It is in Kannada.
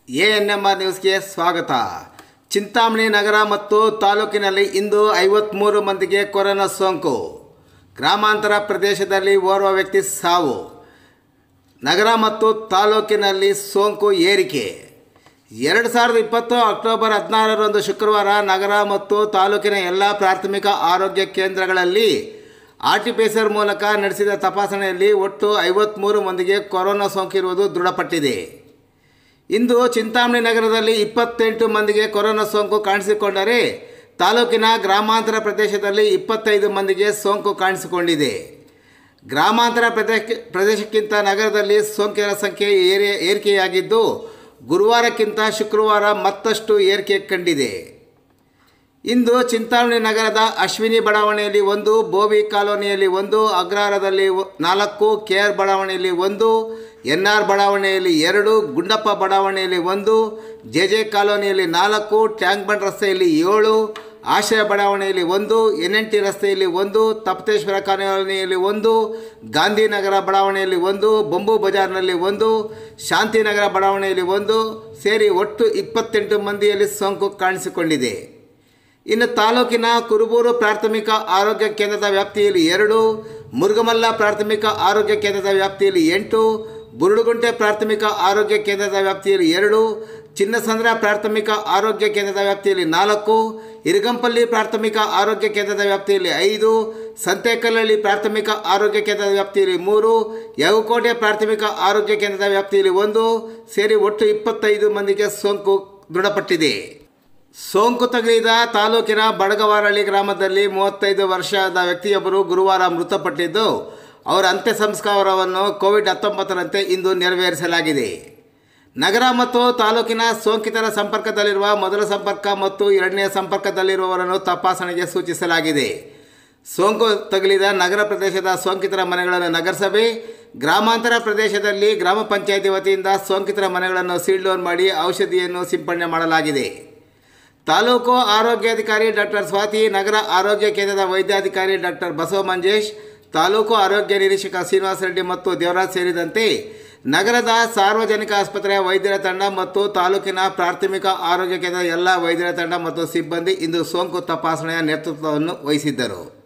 ಎ ಎನ್ ಎಮ್ ಆರ್ ನ್ಯೂಸ್ಗೆ ಸ್ವಾಗತ ಚಿಂತಾಮಣಿ ನಗರ ಮತ್ತು ತಾಲೂಕಿನಲ್ಲಿ ಇಂದು ಐವತ್ತ್ಮೂರು ಮಂದಿಗೆ ಕೊರೋನಾ ಸೋಂಕು ಗ್ರಾಮಾಂತರ ಪ್ರದೇಶದಲ್ಲಿ ಓರ್ವ ವ್ಯಕ್ತಿ ಸಾವು ನಗರ ಮತ್ತು ತಾಲೂಕಿನಲ್ಲಿ ಸೋಂಕು ಏರಿಕೆ ಎರಡು ಸಾವಿರದ ಇಪ್ಪತ್ತು ಅಕ್ಟೋಬರ್ ಹದಿನಾರರಂದು ಶುಕ್ರವಾರ ನಗರ ಮತ್ತು ತಾಲೂಕಿನ ಎಲ್ಲ ಪ್ರಾಥಮಿಕ ಆರೋಗ್ಯ ಕೇಂದ್ರಗಳಲ್ಲಿ R T P C R ಮೂಲಕ ನಡೆಸಿದ ತಪಾಸಣೆಯಲ್ಲಿ ಒಟ್ಟು ಐವತ್ತ್ಮೂರು ಮಂದಿಗೆ ಕೊರೋನಾ ಸೋಂಕಿರುವುದು ದೃಢಪಟ್ಟಿದೆ ಇಂದು ಚಿಂತಾಮಣಿ ನಗರದಲ್ಲಿ ಇಪ್ಪತ್ತೆಂಟು ಮಂದಿಗೆ ಕೊರೋನಾ ಸೋಂಕು ಕಾಣಿಸಿಕೊಂಡರೆ ತಾಲೂಕಿನ ಗ್ರಾಮಾಂತರ ಪ್ರದೇಶದಲ್ಲಿ ಇಪ್ಪತ್ತೈದು ಮಂದಿಗೆ ಸೋಂಕು ಕಾಣಿಸಿಕೊಂಡಿದೆ ಗ್ರಾಮಾಂತರ ಪ್ರದೇಶ ಪ್ರದೇಶಕ್ಕಿಂತ ನಗರದಲ್ಲಿ ಸೋಂಕಿನ ಸಂಖ್ಯೆ ಏರಿ ಏರಿಕೆಯಾಗಿದ್ದು ಗುರುವಾರಕ್ಕಿಂತ ಶುಕ್ರವಾರ ಮತ್ತಷ್ಟು ಏರಿಕೆ ಕಂಡಿದೆ ಇಂದು ಚಿಂತಾಮಣಿ ನಗರದ ಅಶ್ವಿನಿ ಬಡಾವಣೆಯಲ್ಲಿ ಒಂದು ಬೋವಿ ಕಾಲೋನಿಯಲ್ಲಿ ಒಂದು ಅಗ್ರಹಾರದಲ್ಲಿ ಒ- ನಾಲ್ಕು ಕೆ ಆರ್ ಬಡಾವಣೆಯಲ್ಲಿ ಒಂದು ಎನ್ ಆರ್ ಬಡಾವಣೆಯಲ್ಲಿ ಎರಡು ಗುಂಡಪ್ಪ ಬಡಾವಣೆಯಲ್ಲಿ ಒಂದು ಜೆ ಜೆ ಕಾಲೋನಿಯಲ್ಲಿ ನಾಲ್ಕು ಟ್ಯಾಂಕ್ ಬಂಡ್ ರಸ್ತೆಯಲ್ಲಿ ಏಳು ಆಶ್ರಯ ಬಡಾವಣೆಯಲ್ಲಿ ಒಂದು ಎನ್ ಎನ್ ಟಿ ರಸ್ತೆಯಲ್ಲಿ ಒಂದು ತಪ್ತೇಶ್ವರ ಕಾಲೋನಿಯಲ್ಲಿ ಒಂದು ಗಾಂಧಿನಗರ ಬಡಾವಣೆಯಲ್ಲಿ ಒಂದು ಬೊಂಬು ಬಜಾರ್ನಲ್ಲಿ ಒಂದು ಶಾಂತಿನಗರ ಬಡಾವಣೆಯಲ್ಲಿ ಒಂದು ಸೇರಿ ಒಟ್ಟು ಇಪ್ಪತ್ತೆಂಟು ಮಂದಿಯಲ್ಲಿ ಸೋಂಕು ಕಾಣಿಸಿಕೊಂಡಿದೆ ಇನ್ನು ತಾಲೂಕಿನ ಕುರುಬೂರು ಪ್ರಾಥಮಿಕ ಆರೋಗ್ಯ ಕೇಂದ್ರದ ವ್ಯಾಪ್ತಿಯಲ್ಲಿ ಎರಡು ಮುರುಗಮಲ್ಲ ಪ್ರಾಥಮಿಕ ಆರೋಗ್ಯ ಕೇಂದ್ರದ ವ್ಯಾಪ್ತಿಯಲ್ಲಿ ಎಂಟು ಬುರುಡುಗುಂಟೆ ಪ್ರಾಥಮಿಕ ಆರೋಗ್ಯ ಕೇಂದ್ರದ ವ್ಯಾಪ್ತಿಯಲ್ಲಿ ಎರಡು ಚಿನ್ನಸಂದ್ರ ಪ್ರಾಥಮಿಕ ಆರೋಗ್ಯ ಕೇಂದ್ರದ ವ್ಯಾಪ್ತಿಯಲ್ಲಿ ನಾಲ್ಕು ಇರಗಂಪಲ್ಲಿ ಪ್ರಾಥಮಿಕ ಆರೋಗ್ಯ ಕೇಂದ್ರದ ವ್ಯಾಪ್ತಿಯಲ್ಲಿ ಐದು ಸಂತೆಕಲ್ಲಹಳ್ಳಿ ಪ್ರಾಥಮಿಕ ಆರೋಗ್ಯ ಕೇಂದ್ರದ ವ್ಯಾಪ್ತಿಯಲ್ಲಿ ಮೂರು ಯವಕೋಟೆ ಪ್ರಾಥಮಿಕ ಆರೋಗ್ಯ ಕೇಂದ್ರದ ವ್ಯಾಪ್ತಿಯಲ್ಲಿ ಒಂದು ಸೇರಿ ಒಟ್ಟು ಇಪ್ಪತ್ತೈದು ಮಂದಿಗೆ ಸೋಂಕು ದೃಢಪಟ್ಟಿದೆ ಸೋಂಕು ತಗುಲಿದ ತಾಲೂಕಿನ ಬಡಗವಾರಳ್ಳಿ ಗ್ರಾಮದಲ್ಲಿ ಮೂವತ್ತೈದು ವರ್ಷದ ವ್ಯಕ್ತಿಯೊಬ್ಬರು ಗುರುವಾರ ಮೃತಪಟ್ಟಿದ್ದು ಅವರ ಅಂತ್ಯ ಸಂಸ್ಕಾರವನ್ನು ಕೋವಿಡ್ ಹತ್ತೊಂಬತ್ತರಂತೆ ಇಂದು ನೆರವೇರಿಸಲಾಗಿದೆ ನಗರ ಮತ್ತು ತಾಲೂಕಿನ ಸೋಂಕಿತರ ಸಂಪರ್ಕದಲ್ಲಿರುವ ಮೊದಲ ಸಂಪರ್ಕ ಮತ್ತು ಎರಡನೇ ಸಂಪರ್ಕದಲ್ಲಿರುವವರನ್ನು ತಪಾಸಣೆಗೆ ಸೂಚಿಸಲಾಗಿದೆ ಸೋಂಕು ತಗುಲಿದ ನಗರ ಪ್ರದೇಶದ ಸೋಂಕಿತರ ಮನೆಗಳನ್ನು ನಗರಸಭೆ ಗ್ರಾಮಾಂತರ ಪ್ರದೇಶದಲ್ಲಿ ಗ್ರಾಮ ಪಂಚಾಯಿತಿ ವತಿಯಿಂದ ಸೋಂಕಿತರ ಮನೆಗಳನ್ನು ಸೀಲ್ ಡೌನ್ ಮಾಡಿ ಔಷಧಿಯನ್ನು ಸಿಂಪಡಣೆ ಮಾಡಲಾಗಿದೆ ತಾಲೂಕು ಆರೋಗ್ಯಾಧಿಕಾರಿ ಡಾಕ್ಟರ್ ಸ್ವಾತಿ ನಗರ ಆರೋಗ್ಯ ಕೇಂದ್ರದ ವೈದ್ಯಾಧಿಕಾರಿ ಡಾಕ್ಟರ್ ಬಸವ ಮಂಜೇಶ್ ತಾಲೂಕು ಆರೋಗ್ಯ ನಿರೀಕ್ಷಕ ಶ್ರೀನಿವಾಸ ರೆಡ್ಡಿ ಮತ್ತು ದೇವರಾಜ್ ಸೇರಿದಂತೆ ನಗರದ ಸಾರ್ವಜನಿಕ ಆಸ್ಪತ್ರೆಯ ವೈದ್ಯರ ತಂಡ ಮತ್ತು ತಾಲೂಕಿನ ಪ್ರಾಥಮಿಕ ಆರೋಗ್ಯ ಕೇಂದ್ರದ ಎಲ್ಲ ವೈದ್ಯರ ತಂಡ ಮತ್ತು ಸಿಬ್ಬಂದಿ ಇಂದು ಸೋಂಕು ತಪಾಸಣೆಯ ನೇತೃತ್ವವನ್ನು ವಹಿಸಿದ್ದರು